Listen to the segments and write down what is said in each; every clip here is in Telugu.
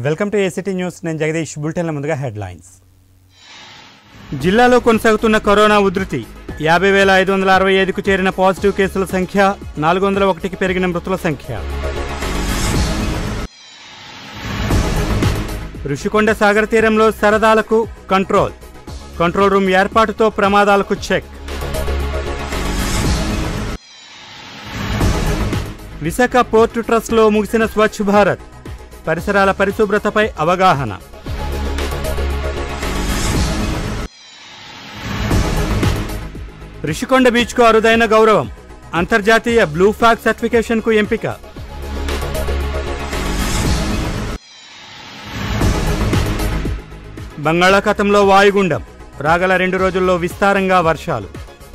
వెల్కమ్ టు ఏసిటీ న్యూస్ నేను జగదీష్ బులెటిన్ల ముందుగా హెడ్లైన్స్ జిల్లాలో కొనసాగుతున్న కరోనా ఉధృతి యాభై వేల ఐదు వందల అరవై ఐదుకు చేరిన పాజిటివ్ కేసుల సంఖ్య నాలుగు వందల ఒకటికి పెరిగిన మృతుల సంఖ్య ఋషికొండ సాగర్ తీరంలో సరదాలకు కంట్రోల్ కంట్రోల్ రూమ్ ఏర్పాటుతో ప్రమాదాలకు చెక్ విశాఖ పోర్టు ట్రస్ట్లో ముగిసిన స్వచ్ఛ భారత్ పరిసరాల పరిశుభ్రతపై అవగాహన రిషికొండ బీచ్కు అరుదైన గౌరవం అంతర్జాతీయ బ్లూ ఫ్లాగ్ సర్టిఫికేషన్కు ఎంపిక బంగాళాఖాతంలో వాయుగుండం రాగల రెండు రోజుల్లో విస్తారంగా వర్షాలు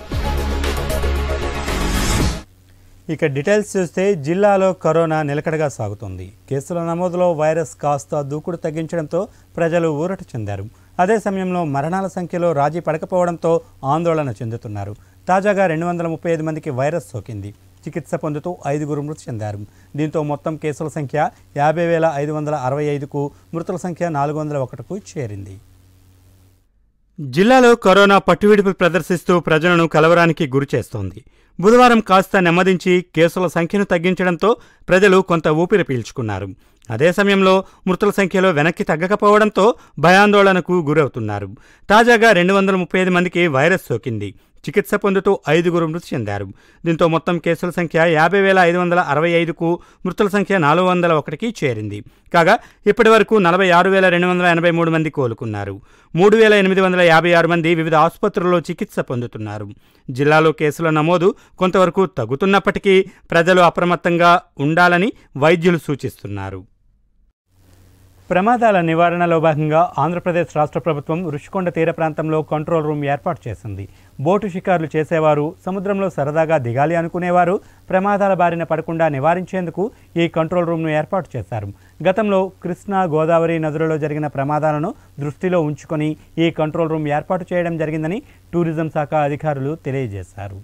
ఇక డీటెయిల్స్ చూస్తే జిల్లాలో కరోనా నిలకడగా సాగుతోంది కేసుల నమోదులో వైరస్ కాస్త దూకుడు తగ్గించడంతో ప్రజలు ఊరట చెందారు అదే సమయంలో మరణాల సంఖ్యలో రాజీ పడకపోవడంతో ఆందోళన చెందుతున్నారు తాజాగా రెండు వందల ముప్పై ఐదు మందికి వైరస్ సోకింది చికిత్స పొందుతూ ఐదుగురు మృతి చెందారు దీంతో మొత్తం కేసుల సంఖ్య యాభై వేల ఐదు వందల అరవై ఐదుకు మృతుల సంఖ్య నాలుగు వందల ఒకటికు చేరింది జిల్లాలో కరోనా పట్టువిడుపు ప్రదర్శిస్తూ ప్రజలను కలవరానికి గురిచేస్తోంది బుధవారం కాస్త నెమ్మదించి కేసుల సంఖ్యను తగ్గించడంతో ప్రజలు కొంత ఊపిరి పీల్చుకున్నారు అదే సమయంలో మృతుల సంఖ్యలో వెనక్కి తగ్గకపోవడంతో భయాందోళనకు గురవుతున్నారు తాజాగా రెండు వందల ముప్పై ఐదు మందికి వైరస్ సోకింది చికిత్స పొందుతూ ఐదుగురు మృతి చెందారు దీంతో మొత్తం కేసుల సంఖ్య యాభై వేల ఐదు వందల అరవై ఐదుకు మృతుల సంఖ్య నాలుగు వందల ఒకటికి చేరింది కాగా ఇప్పటి వరకు నలభై ఆరు వేల రెండు వందల ఎనభై మూడు మంది కోలుకున్నారు మూడు వేల ఎనిమిది వందల యాభై ఆరు మంది వివిధ ఆసుపత్రుల్లో చికిత్స పొందుతున్నారు జిల్లాలో కేసుల నమోదు కొంతవరకు తగ్గుతున్నప్పటికీ ప్రజలు అప్రమత్తంగా ఉండాలని వైద్యులు సూచిస్తున్నారు ప్రమాదాల నివారణలో భాగంగా ఆంధ్రప్రదేశ్ రాష్ట్ర ప్రభుత్వం రుషికొండ తీర ప్రాంతంలో కంట్రోల్ రూమ్ ఏర్పాటు చేసింది బోటు షికారులు చేసేవారు సముద్రంలో సరదాగా దిగాలి అనుకునేవారు ప్రమాదాల బారిన పడకుండా నివారించేందుకు ఈ కంట్రోల్ రూమ్ను ఏర్పాటు చేశారు గతంలో కృష్ణా గోదావరి నదులలో జరిగిన ప్రమాదాలను దృష్టిలో ఉంచుకొని ఈ కంట్రోల్ రూమ్ ఏర్పాటు చేయడం జరిగిందని టూరిజం శాఖ అధికారులు తెలియజేశారు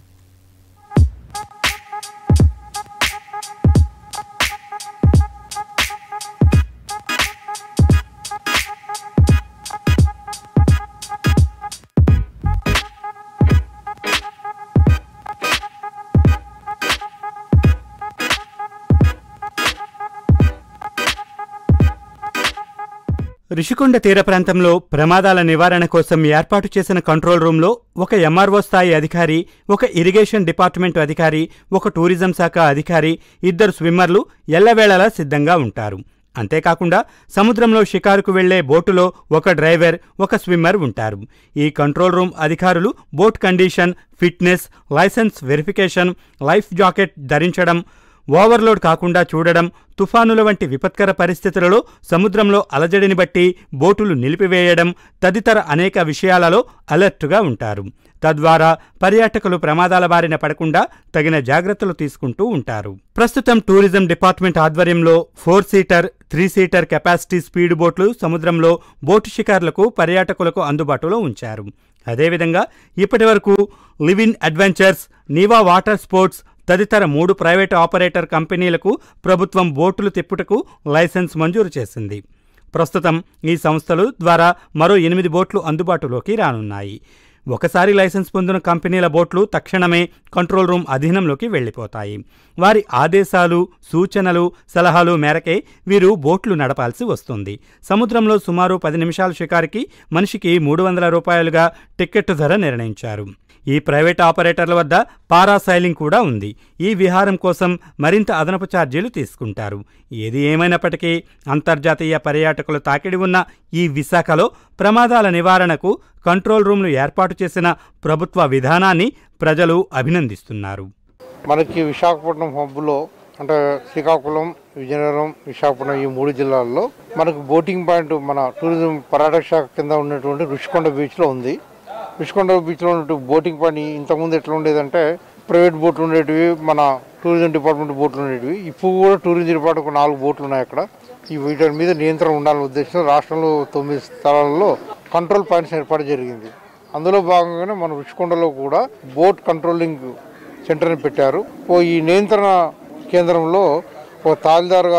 రిషికొండ తీర ప్రాంతంలో ప్రమాదాల నివారణ కోసం ఏర్పాటు చేసిన కంట్రోల్ రూమ్లో ఒక ఎంఆర్ఓ స్థాయి అధికారి ఒక ఇరిగేషన్ డిపార్ట్మెంట్ అధికారి ఒక టూరిజం శాఖ అధికారి ఇద్దరు స్విమ్మర్లు ఎల్లవేళలా సిద్ధంగా ఉంటారు అంతేకాకుండా సముద్రంలో షికారుకు వెళ్లే బోటులో ఒక డ్రైవర్ ఒక స్విమ్మర్ ఉంటారు ఈ కంట్రోల్ రూమ్ అధికారులు boat condition fitness licence verification life jacket ధరించడం ఓవర్లోడ్ కాకుండా చూడడం తుఫానుల వంటి విపత్కర పరిస్థితులలో సముద్రంలో అలజడిని బట్టి బోటులు నిలిపివేయడం తదితర అనేక విషయాలలో అలర్ట్గా ఉంటారు తద్వారా పర్యాటకులు ప్రమాదాల బారిన పడకుండా తగిన జాగ్రత్తలు తీసుకుంటూ ఉంటారు ప్రస్తుతం టూరిజం డిపార్ట్మెంట్ ఆధ్వర్యంలో four seater three seater capacity speed బోట్లు సముద్రంలో బోటు షికారులకు పర్యాటకులకు అందుబాటులో ఉంచారు అదేవిధంగా ఇప్పటి వరకు లివ్ ఇన్ అడ్వెంచర్స్ నీవా వాటర్ స్పోర్ట్స్ తదితర మూడు ప్రైవేటు ఆపరేటర్ కంపెనీలకు ప్రభుత్వం బోటులు తిప్పుటకు లైసెన్స్ మంజూరు చేసింది ప్రస్తుతం ఈ సంస్థలు ద్వారా మరో ఎనిమిది బోట్లు అందుబాటులోకి రానున్నాయి ఒకసారి లైసెన్స్ పొందిన కంపెనీల బోట్లు తక్షణమే కంట్రోల్ రూమ్ అధీనంలోకి వెళ్లిపోతాయి వారి ఆదేశాలు సూచనలు సలహాలు మేరకే వీరు బోట్లు నడపాల్సి వస్తుంది సముద్రంలో సుమారు పది నిమిషాల షికారికి మనిషికి మూడు వందల రూపాయలుగా టిక్కెట్ ధర నిర్ణయించారు ఈ ప్రైవేట్ ఆపరేటర్ల వద్ద పారాసైలింగ్ కూడా ఉంది ఈ విహారం కోసం మరింత అదనపు ఛార్జీలు తీసుకుంటారు ఏది ఏమైనప్పటికీ అంతర్జాతీయ పర్యాటకుల తాకిడి ఉన్న ఈ విశాఖలో ప్రమాదాల నివారణకు కంట్రోల్ రూమ్లు ఏర్పాటు చేసిన ప్రభుత్వ విధానాన్ని ప్రజలు అభినందిస్తున్నారు మనకి విశాఖపట్నం హబ్లో అంటే శ్రీకాకుళం విజయనగరం విశాఖపట్నం ఈ మూడు జిల్లాల్లో మనకు బోటింగ్ పాయింట్ మన టూరిజం పర్యాటక శాఖ కింద ఉన్నటువంటి రుషికొండ బీచ్లో ఉంది రుషికొండ బీచ్లో ఉన్నటువంటి బోటింగ్ పాయింట్ ఇంతకుముందు ఎట్లా ఉండేదంటే ప్రైవేట్ బోట్లు ఉండేటివి మన టూరిజం డిపార్ట్మెంట్ బోట్లు ఉండేటివి ఇప్పుడు కూడా టూరిజం డిపార్ట్మెంట్ ఒక నాలుగు బోట్లు ఉన్నాయి అక్కడ ఈ వీటి మీద నియంత్రణ ఉండాలనే ఉద్దేశంతో రాష్ట్రంలో తొమ్మిది స్థలాల్లో కంట్రోల్ పాయింట్స్ ఏర్పాటు జరిగింది అందులో భాగంగానే మన రుషికొండలో కూడా బోట్ కంట్రోలింగ్ సెంటర్ని పెట్టారు ఓ ఈ నియంత్రణ కేంద్రంలో ఒక తహసీల్దార్ గారు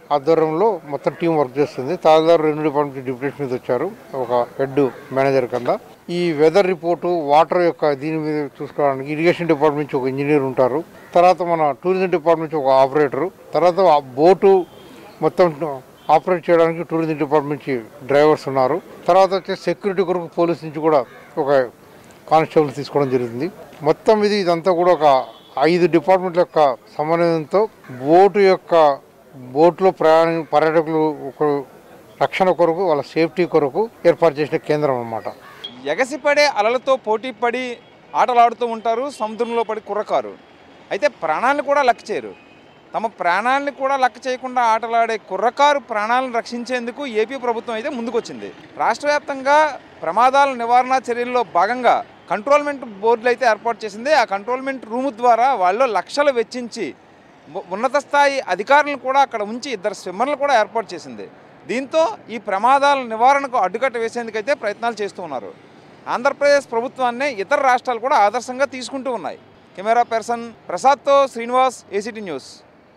ఆధ్వర్యంలో మొత్తం టీం వర్క్ చేస్తుంది తహసీల్దార్ రెండు డిపార్ట్మెంట్ డిప్యూటేషన్ మీద వచ్చారు ఒక హెడ్ మేనేజర్ కింద ఈ వెదర్ రిపోర్టు వాటర్ యొక్క దీని మీద చూసుకోవడానికి ఇరిగేషన్ డిపార్ట్మెంట్ నుంచి ఒక ఇంజనీర్ ఉంటారు తర్వాత మన టూరిజం డిపార్ట్మెంట్ నుంచి ఒక ఆపరేటర్ తర్వాత ఆ బోటు మొత్తం ఆపరేట్ చేయడానికి టూరిజం డిపార్ట్మెంట్ నుంచి డ్రైవర్స్ ఉన్నారు తర్వాత వచ్చేసి సెక్యూరిటీ కొరకు పోలీస్ నుంచి కూడా ఒక కానిస్టేబుల్ తీసుకోవడం జరుగుతుంది మొత్తం ఇది ఇదంతా కూడా ఒక ఐదు డిపార్ట్మెంట్ల యొక్క సమన్వయంతో బోటు యొక్క బోట్లో ప్రయాణ పర్యాటకులు ఒక రక్షణ కొరకు వాళ్ళ సేఫ్టీ కొరకు ఏర్పాటు చేసిన కేంద్రం అన్నమాట ఎగసిపడే అలలతో పోటీ పడి ఆటలాడుతూ ఉంటారు సముద్రంలో పడి కుర్రకారు అయితే ప్రాణాలను కూడా లెక్క చేయరు తమ ప్రాణాలను కూడా లెక్క చేయకుండా ఆటలాడే కుర్రకారు ప్రాణాలను రక్షించేందుకు ఏపీ ప్రభుత్వం అయితే ముందుకొచ్చింది రాష్ట్ర వ్యాప్తంగా ప్రమాదాల నివారణ చర్యల్లో భాగంగా కంట్రోల్మెంట్ బోర్డులు అయితే ఏర్పాటు చేసింది ఆ కంట్రోల్మెంట్ రూమ్ ద్వారా వాళ్ళు లక్షలు వెచ్చించి ఉ- ఉన్నత స్థాయి అధికారులను కూడా అక్కడ ఉంచి ఇద్దరు స్విమ్మర్లు కూడా ఏర్పాటు చేసింది దీంతో ఈ ప్రమాదాల నివారణకు అడ్డుకట్ట వేసేందుకైతే ప్రయత్నాలు చేస్తూ ఉన్నారు ఆంధ్రప్రదేశ్ ప్రభుత్వాన్ని ఇతర రాష్ట్రాలు కూడా ఆదర్శంగా తీసుకుంటూ ఉన్నాయి కెమెరా పర్సన్ ప్రసాద్తో Srinivas ACT news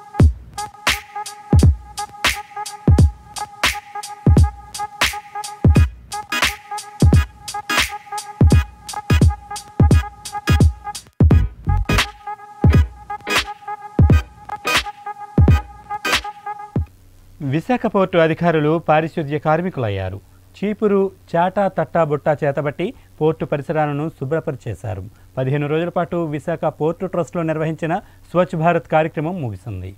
Visakha port అధికారులు పారిశుద్ధ్య కార్మికులయ్యారు చీపురు చాటా తట్టా బుట్టా చేతబట్టి పోర్టు పరిసరాలను శుభ్రపరిచేశారు పదిహేను రోజుల పాటు విశాఖ పోర్టు ట్రస్ట్లో నిర్వహించిన స్వచ్ఛ భారత్ కార్యక్రమం ముగిసింది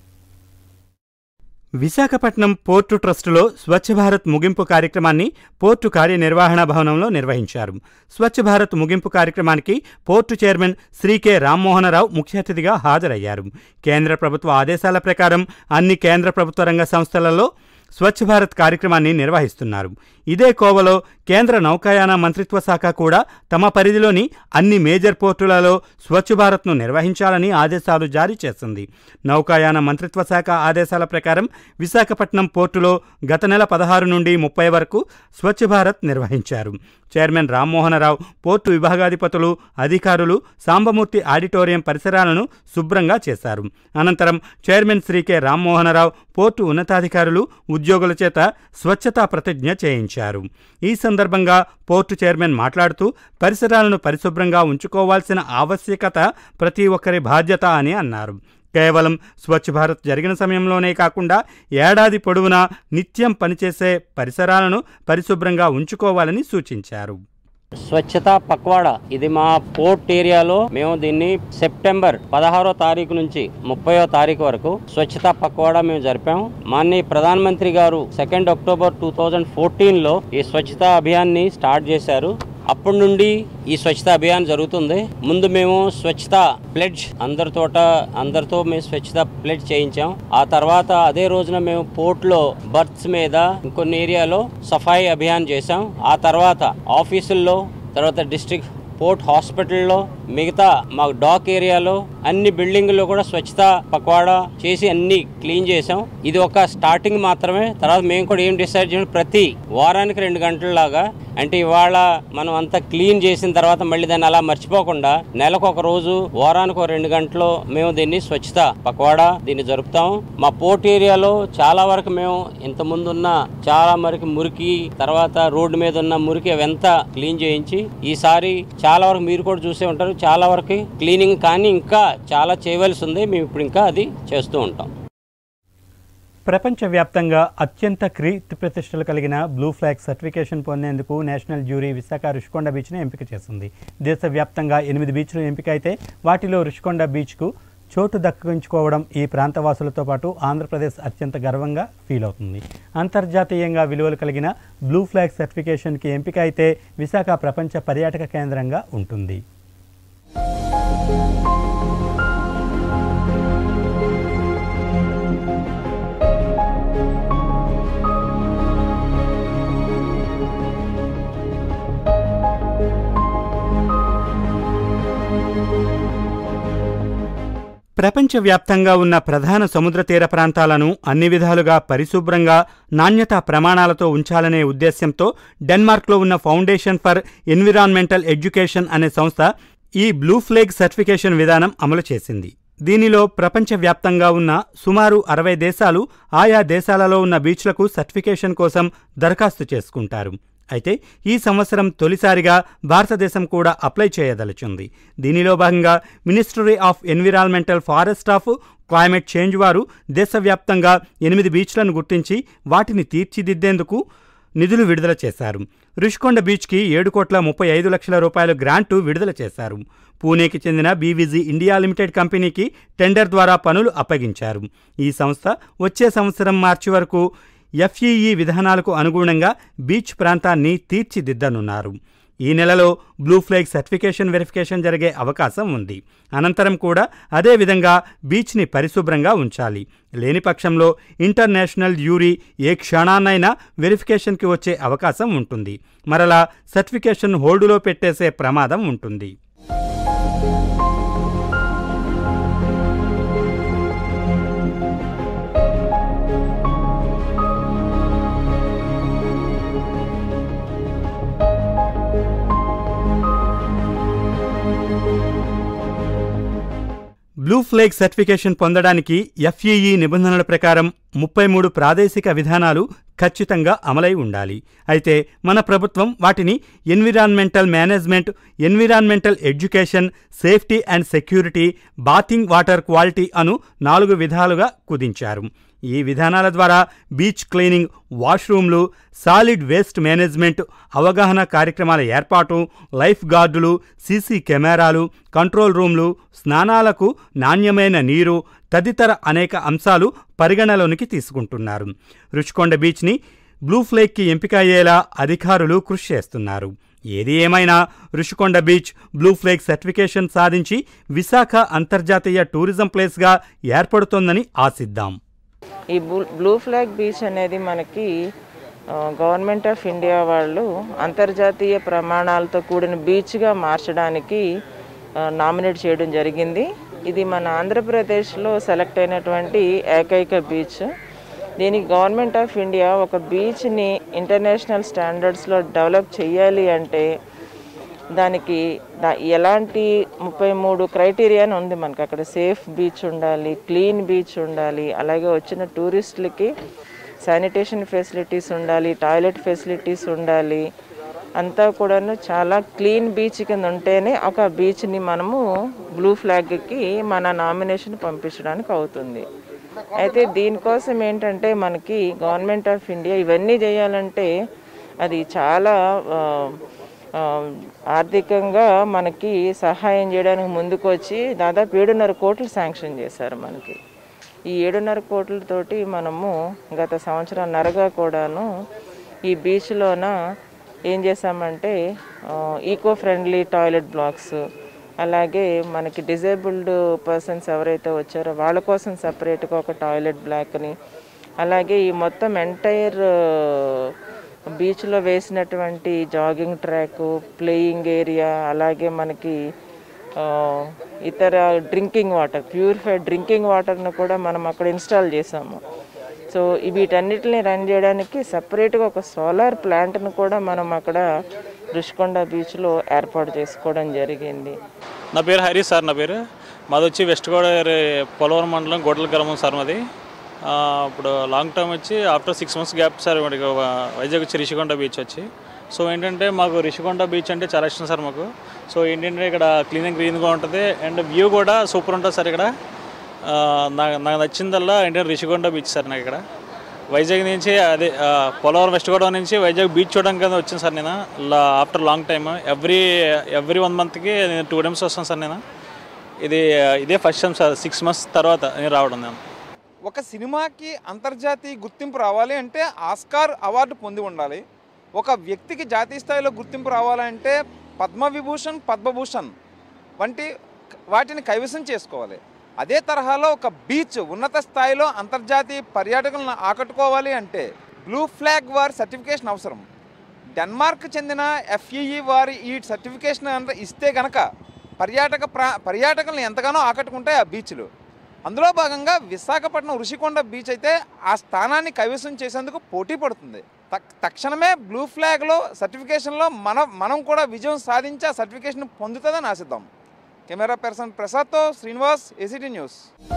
విశాఖపట్నం పోర్టు ట్రస్టులో స్వచ్ఛ భారత్ ముగింపు కార్యక్రమాన్ని పోర్టు కార్యనిర్వహణ భవనంలో నిర్వహించారు స్వచ్ఛ భారత్ ముగింపు కార్యక్రమానికి port chairman Shri K Rammohan Rao ముఖ్య అతిథిగా హాజరయ్యారు కేంద్ర ప్రభుత్వ ఆదేశాల ప్రకారం అన్ని కేంద్ర ప్రభుత్వ రంగ సంస్థలలో స్వచ్ఛ భారత్ కార్యక్రమాన్ని నిర్వహిస్తున్నారు ఇదే కోవలో కేంద్ర నౌకాయాన మంత్రిత్వ శాఖ కూడా తమ పరిధిలోని అన్ని మేజర్ పోర్టులలో స్వచ్ఛ భారత్ను నిర్వహించాలని ఆదేశాలు జారీ చేసింది నౌకాయాన మంత్రిత్వ శాఖ ఆదేశాల ప్రకారం విశాఖపట్నం పోర్టులో గత నెల పదహారు నుండి ముప్పై వరకు స్వచ్ఛ భారత్ నిర్వహించారు చైర్మన్ రామ్మోహనరావు పోర్టు విభాగాధిపతులు అధికారులు సాంబమూర్తి ఆడిటోరియం పరిసరాలను శుభ్రంగా చేశారు అనంతరం chairman Shri K Rammohan Rao port ఉన్నతాధికారులు ఉద్యోగుల చేత స్వచ్ఛతా ప్రతిజ్ఞ చేయించారు ఈ సందర్భంగా పోర్టు చైర్మన్ మాట్లాడుతూ పరిసరాలను పరిశుభ్రంగా ఉంచుకోవాల్సిన ఆవశ్యకత ప్రతి ఒక్కరి బాధ్యత అని అన్నారు కేవలం స్వచ్ఛ భారత్ జరిగిన సమయంలోనే కాకుండా ఏడాది పొడవునా నిత్యం పనిచేసే పరిసరాలను పరిశుభ్రంగా ఉంచుకోవాలని సూచించారు స్వచ్ఛత పక్వాడా ఇది మా పోర్ట్ ఏరియాలో మేము దీన్ని సెప్టెంబర్ పదహారో తారీఖు నుంచి ముప్పయో తారీఖు వరకు స్వచ్ఛత పక్వాడా మేము జరిపాము మాన్య ప్రధానమంత్రి గారు second October two thousand fourteen లో ఈ స్వచ్ఛత అభియాన్ని స్టార్ట్ చేశారు అప్పటి నుండి ఈ స్వచ్ఛత అభియాన్ జరుగుతుంది ముందు మేము స్వచ్ఛత ప్లెడ్జ్ అందరితోట అందరితో మేము స్వచ్ఛత ప్లెడ్జ్ చేయించాం ఆ తర్వాత అదే రోజున మేము పోర్ట్ లో బర్త్స్ మీద ఇంకొన్ని ఏరియాలో సఫాయి అభియాన్ చేశాం ఆ తర్వాత ఆఫీసుల్లో తర్వాత డిస్ట్రిక్ట్ పోర్ట్ హాస్పిటల్లో మిగతా మా డాక్ ఏరియాలో అన్ని బిల్డింగ్లో కూడా స్వచ్ఛత పక్వాడా చేసి అన్ని క్లీన్ చేసాం ఇది ఒక స్టార్టింగ్ మాత్రమే తర్వాత మేము కూడా ఏం డిసైడ్ చేసాం ప్రతి వారానికి రెండు గంటలలాగా అంటే ఇవాళ మనం అంతా క్లీన్ చేసిన తర్వాత మళ్ళీ దాన్ని అలా మర్చిపోకుండా నెలకు ఒక రోజు వారానికి ఒక రెండు గంటలు మేము దీన్ని స్వచ్ఛత పక్వాడా దీన్ని జరుపుతాం మా పోర్ట్ ఏరియాలో చాలా వరకు మేము ఇంత ముందు ఉన్న చాలా మరికి మురికి తర్వాత రోడ్డు మీద ఉన్న మురికి అవంతా క్లీన్ చేయించి ఈసారి చాలా వరకు మీరు కూడా చూసే ఉంటారు చాలా వరకు క్లీనింగ్ కానీ ఇంకా చాలా చేయవలసి ఉంది మేము ఇప్పుడు ఇంకా అది చేస్తూ ఉంటాం ప్రపంచవ్యాప్తంగా అత్యంత కీర్తి ప్రతిష్టలు కలిగిన బ్లూ ఫ్లాగ్ సర్టిఫికేషన్ పొందేందుకు నేషనల్ జ్యూరీ విశాఖ రుషికొండ బీచ్ను ఎంపిక చేసింది దేశవ్యాప్తంగా ఎనిమిది బీచ్లు ఎంపిక అయితే వాటిలో రుషికొండ బీచ్కు చోటు దక్కించుకోవడం ఈ ప్రాంతవాసులతో పాటు ఆంధ్రప్రదేశ్ అత్యంత గర్వంగా ఫీల్ అవుతుంది అంతర్జాతీయంగా విలువలు కలిగిన బ్లూ ఫ్లాగ్ సర్టిఫికేషన్కి ఎంపిక అయితే విశాఖ ప్రపంచ పర్యాటక కేంద్రంగా ఉంటుంది ప్రపంచవ్యాప్తంగా ఉన్న ప్రధాన సముద్ర తీర ప్రాంతాలను అన్ని విధాలుగా పరిశుభ్రంగా నాణ్యతా ప్రమాణాలతో ఉంచాలనే ఉద్దేశ్యంతో డెన్మార్క్లో ఉన్న ఫౌండేషన్ ఫర్ ఎన్విరాన్మెంటల్ ఎడ్యుకేషన్ అనే సంస్థ ఈ బ్లూ ఫ్లేగ్ సర్టిఫికేషన్ విధానం అమలు చేసింది దీనిలో ప్రపంచవ్యాప్తంగా ఉన్న సుమారు అరవై దేశాలు ఆయా దేశాలలో ఉన్న బీచ్లకు సర్టిఫికేషన్ కోసం దరఖాస్తు చేసుకుంటారు అయితే ఈ సంవత్సరం తొలిసారిగా భారతదేశం కూడా అప్లై చేయదలుచుంది దీనిలో భాగంగా ministry of environmental forest of climate change వారు దేశవ్యాప్తంగా ఎనిమిది బీచ్లను గుర్తించి వాటిని తీర్చిదిద్దేందుకు నిధులు విడుదల చేశారు రుషికొండ బీచ్కి ఏడు కోట్ల ముప్పై ఐదు లక్షల రూపాయల గ్రాంటు విడుదల చేశారు పూణేకి చెందిన బీవీజీ ఇండియా లిమిటెడ్ కంపెనీకి టెండర్ ద్వారా పనులు అప్పగించారు ఈ సంస్థ వచ్చే సంవత్సరం మార్చి వరకు ఎఫ్ఈఈ విధానాలకు అనుగుణంగా బీచ్ ప్రాంతాన్ని తీర్చిదిద్దనున్నారు ఈ నెలలో బ్లూ ఫ్లాగ్ సర్టిఫికేషన్ వెరిఫికేషన్ జరిగే అవకాశం ఉంది అనంతరం కూడా అదే విధంగా బీచ్ని పరిశుభ్రంగా ఉంచాలి లేని పక్షంలో ఇంటర్నేషనల్ యూరీ ఏ క్షణాన్నైనా వెరిఫికేషన్కి వచ్చే అవకాశం ఉంటుంది మరలా సర్టిఫికేషన్ హోల్డులో పెట్టేసే ప్రమాదం ఉంటుంది బ్లూ ఫ్లేగ్ సర్టిఫికేషన్ పొందడానికి ఎఫ్ఈఈ నిబంధనల ప్రకారం ముప్పై మూడు ప్రాదేశిక విధానాలు ఖచ్చితంగా అమలై ఉండాలి అయితే మన ప్రభుత్వం వాటిని environmental management environmental education safety and security bathing water quality అను నాలుగు విధాలుగా కుదించారు ఈ విధానాల ద్వారా బీచ్ క్లీనింగ్ వాష్రూమ్లు సాలిడ్ వేస్ట్ మేనేజ్మెంట్ అవగాహన కార్యక్రమాల ఏర్పాటు లైఫ్ గార్డులు సీసీ కెమెరాలు కంట్రోల్ రూమ్లు స్నానాలకు నాణ్యమైన నీరు తదితర అనేక అంశాలు పరిగణలోనికి తీసుకుంటున్నారు రుచికొండ బీచ్ని బ్లూ ఫ్లేక్కి ఎంపిక అయ్యేలా అధికారులు కృషి చేస్తున్నారు ఏది ఏమైనా Rushikonda beach blue flag certification సాధించి విశాఖ అంతర్జాతీయ టూరిజం ప్లేస్గా ఏర్పడుతోందని ఆశిద్దాం ఈ బ్లూ బ్లూ ఫ్లాగ్ బీచ్ అనేది మనకి ఆ, గవర్నమెంట్ ఆఫ్ ఇండియా వాళ్ళు అంతర్జాతీయ ప్రమాణాలతో కూడిన బీచ్గా మార్చడానికి ఆ, నామినేట్ చేయడం జరిగింది ఇది మన ఆంధ్రప్రదేశ్లో సెలెక్ట్ అయినటువంటి ఏకైక బీచ్ దీనికి గవర్నమెంట్ ఆఫ్ ఇండియా ఒక బీచ్ని ఇంటర్నేషనల్ స్టాండర్డ్స్లో డెవలప్ చేయాలి అంటే దానికి దా- ఎలాంటి ముప్పై మూడు క్రైటీరియాని ఉంది మనకి అక్కడ సేఫ్ బీచ్ ఉండాలి క్లీన్ బీచ్ ఉండాలి అలాగే వచ్చిన టూరిస్టులకి శానిటేషన్ ఫెసిలిటీస్ ఉండాలి టాయిలెట్ ఫెసిలిటీస్ ఉండాలి అంతా కూడాను చాలా క్లీన్ బీచ్ కింద ఉంటేనే ఒక బీచ్ని మనము బ్లూ ఫ్లాగ్కి మన నామినేషన్ పంపించడానికి అవుతుంది అయితే దీనికోసం ఏంటంటే మనకి గవర్నమెంట్ ఆఫ్ ఇండియా ఇవన్నీ చేయాలంటే అది చాలా ఆ, ఆ, ఆర్థికంగా మనకి సహాయం చేయడానికి ముందుకు వచ్చి దాదాపు ఏడున్నర కోట్లు శాంక్షన్ చేశారు మనకి ఈ ఏడున్నర కోట్లతోటి మనము గత సంవత్సరంన్నరగా కూడాను ఈ బీచ్లోన ఏం చేసామంటే ఈకో ఫ్రెండ్లీ టాయిలెట్ బ్లాక్స్ అలాగే మనకి డిజేబుల్డ్ పర్సన్స్ ఎవరైతే వచ్చారో వాళ్ళ కోసం సపరేట్గా ఒక టాయిలెట్ బ్లాక్ని అలాగే ఈ మొత్తం ఎంటైర్ బీచ్లో వేసినటువంటి జాగింగ్ ట్రాక్ ప్లేయింగ్ ఏరియా అలాగే మనకి ఆ, ఇతర డ్రింకింగ్ వాటర్ ప్యూరిఫైడ్ డ్రింకింగ్ వాటర్ను కూడా మనం అక్కడ ఇన్స్టాల్ చేసాము సో ఈ వీటన్నిటిని రన్ చేయడానికి సపరేట్గా ఒక సోలార్ ప్లాంట్ను కూడా మనం అక్కడ రుషికొండ బీచ్లో ఏర్పాటు చేసుకోవడం జరిగింది నా పేరు హరి సార్ నా పేరు మాది వచ్చి వెస్ట్ గోదావరి పోలవరం మండలం గొడ్ల గ్రామం సార్ మాది ఆ, ఇప్పుడు లాంగ్ టర్మ్ వచ్చి after six months gap sir మనకి ఒక వైజాగ్ వచ్చి రిషికొండ బీచ్ వచ్చి సో ఏంటంటే మాకు రిషికొండ బీచ్ అంటే చాలా ఇష్టం సార్ మాకు సో ఏంటంటే ఇక్కడ క్లీన్ అండ్ గ్రీన్గా ఉంటుంది అండ్ వ్యూ కూడా సూపర్ ఉంటుంది సార్ ఇక్కడ ఆ, నాకు నాకు నచ్చిందల్లా ఏంటంటే రిషికొండ బీచ్ సార్ నాకు ఇక్కడ వైజాగ్ నుంచి అదే ఆ, పోలవరం వెస్ట్ గోదావరి నుంచి వైజాగ్ బీచ్ చూడడానికి కదా వచ్చాను సార్ నేను after long time every every one మంత్కి నేను టూ టైమ్స్ వస్తాను సార్ నేను ఇది ఇదే first time sir six months తర్వాత నేను రావడం నేను ఒక సినిమాకి అంతర్జాతీయ గుర్తింపు రావాలి అంటే ఆస్కార్ అవార్డు పొంది ఉండాలి ఒక వ్యక్తికి జాతీయ స్థాయిలో గుర్తింపు రావాలంటే పద్మవిభూషణ్ పద్మభూషణ్ వంటి వాటిని కైవసం చేసుకోవాలి అదే తరహాలో ఒక బీచ్ ఉన్నత స్థాయిలో అంతర్జాతీయ పర్యాటకులను ఆకట్టుకోవాలి అంటే బ్లూ ఫ్లాగ్ వారి సర్టిఫికేషన్ అవసరం డెన్మార్క్ చెందిన ఎఫ్ఈఈ వారి ఈ సర్టిఫికేషన్ అంత ఇస్తే గనక పర్యాటక ప్రా పర్యాటకులను ఎంతగానో ఆకట్టుకుంటాయి ఆ బీచ్లు అందులో భాగంగా విశాఖపట్నం ఋషికొండ బీచ్ అయితే ఆ స్థానాన్ని కైవసం చేసేందుకు పోటీ పడుతుంది తక్- తక్షణమే బ్లూ ఫ్లాగ్లో సర్టిఫికేషన్లో మన మనం కూడా విజయం సాధించి ఆ సర్టిఫికేషన్ పొందుతుందని ఆశిద్దాం కెమెరా పర్సన్ ప్రసాద్తో శ్రీనివాస్ ఏసీటీ న్యూస్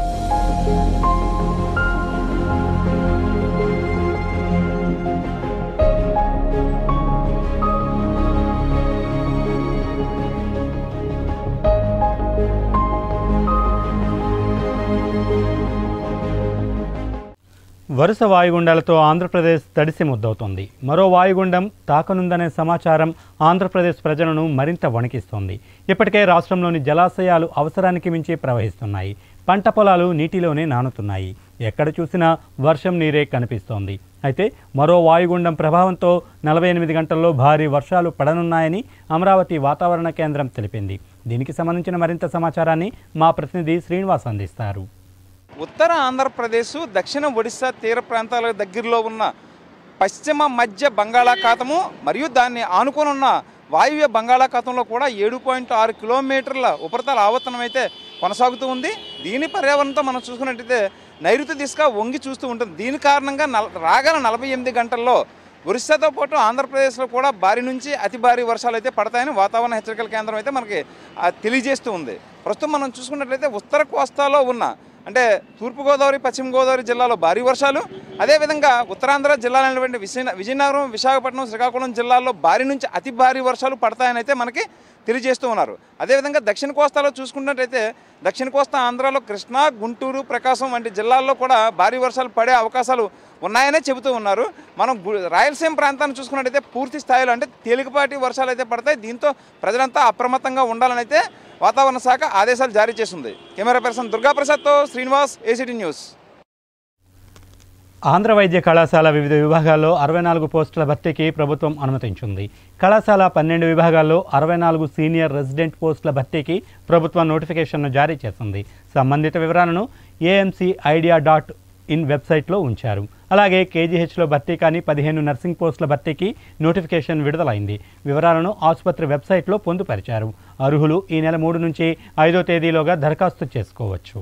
వరుస వాయుగుండాలతో ఆంధ్రప్రదేశ్ తడిసి ముద్దవుతోంది మరో వాయుగుండం తాకనుందనే సమాచారం ఆంధ్రప్రదేశ్ ప్రజలను మరింత వణికిస్తోంది ఇప్పటికే రాష్ట్రంలోని జలాశయాలు అవసరానికి మించి ప్రవహిస్తున్నాయి పంట పొలాలు నీటిలోనే నానుతున్నాయి ఎక్కడ చూసినా వర్షం నీరే కనిపిస్తోంది అయితే మరో వాయుగుండం ప్రభావంతో నలభై ఎనిమిది గంటల్లో భారీ వర్షాలు పడనున్నాయని అమరావతి వాతావరణ కేంద్రం తెలిపింది దీనికి సంబంధించిన మరింత సమాచారాన్ని మా ప్రతినిధి శ్రీనివాస్ అందిస్తారు ఉత్తర ఆంధ్రప్రదేశ్ దక్షిణ ఒడిశా తీర ప్రాంతాల దగ్గరలో ఉన్న పశ్చిమ మధ్య బంగాళాఖాతము మరియు దాన్ని ఆనుకొని ఉన్న వాయువ్య బంగాళాఖాతంలో కూడా ఏడు పాయింట్ ఆరు కిలోమీటర్ల ఉపరితల ఆవర్తనం అయితే కొనసాగుతూ ఉంది దీని పర్యావరణంతో మనం చూసుకున్నట్టయితే నైరుతి దిశగా వంగి చూస్తూ ఉంటుంది దీని కారణంగా నల రాగల నలభై ఎనిమిది గంటల్లో ఒరిస్సాతో పాటు ఆంధ్రప్రదేశ్లో కూడా భారీ నుంచి అతి భారీ వర్షాలు అయితే పడతాయని వాతావరణ హెచ్చరికల కేంద్రం అయితే మనకి ఆ, తెలియజేస్తూ ఉంది ప్రస్తుతం మనం చూసుకున్నట్లయితే ఉత్తర కోస్తాలో ఉన్న అంటే తూర్పుగోదావరి పశ్చిమ గోదావరి జిల్లాలో భారీ వర్షాలు అదేవిధంగా ఉత్తరాంధ్ర జిల్లాలైనటువంటి విజయ విజయనగరం విశాఖపట్నం శ్రీకాకుళం జిల్లాల్లో భారీ నుంచి అతి భారీ వర్షాలు పడతాయని అయితే మనకి తెలియజేస్తూ ఉన్నారు అదేవిధంగా దక్షిణ కోస్తాలో చూసుకున్నట్టయితే దక్షిణ కోస్తా ఆంధ్రాలో కృష్ణా గుంటూరు ప్రకాశం వంటి జిల్లాల్లో కూడా భారీ వర్షాలు పడే అవకాశాలు ఉన్నాయనే చెబుతూ ఉన్నారు మనం గు- రాయలసీమ ప్రాంతాన్ని చూసుకున్నట్టయితే పూర్తి స్థాయిలో అంటే తేలికపాటి వర్షాలు అయితే పడతాయి దీంతో ప్రజలంతా అప్రమత్తంగా ఉండాలని అయితే వాతావరణ శాఖ ఆదేశాలు జారీ చేసింది కెమెరా పర్సన్ దుర్గాప్రసాద్తో శ్రీనివాస్ ఏసీటీ న్యూస్ ఆంధ్ర వైద్య కళాశాల వివిధ విభాగాల్లో అరవై నాలుగు పోస్టుల భర్తీకి ప్రభుత్వం అనుమతించింది కళాశాల పన్నెండు విభాగాల్లో అరవై నాలుగు సీనియర్ రెసిడెంట్ పోస్టుల భర్తీకి ప్రభుత్వం నోటిఫికేషన్ను జారీ చేసింది సంబంధిత వివరాలను ఏఎంసీ ఐడియా డాట్ ఇన్ వెబ్సైట్లో ఉంచారు అలాగే కేజీహెచ్లో భర్తీ కాని పదిహేను నర్సింగ్ పోస్టుల భర్తీకి నోటిఫికేషన్ విడుదలైంది వివరాలను ఆసుపత్రి వెబ్సైట్లో పొందుపరిచారు అర్హులు ఈ నెల మూడు నుంచి ఐదో తేదీలోగా దరఖాస్తు చేసుకోవచ్చు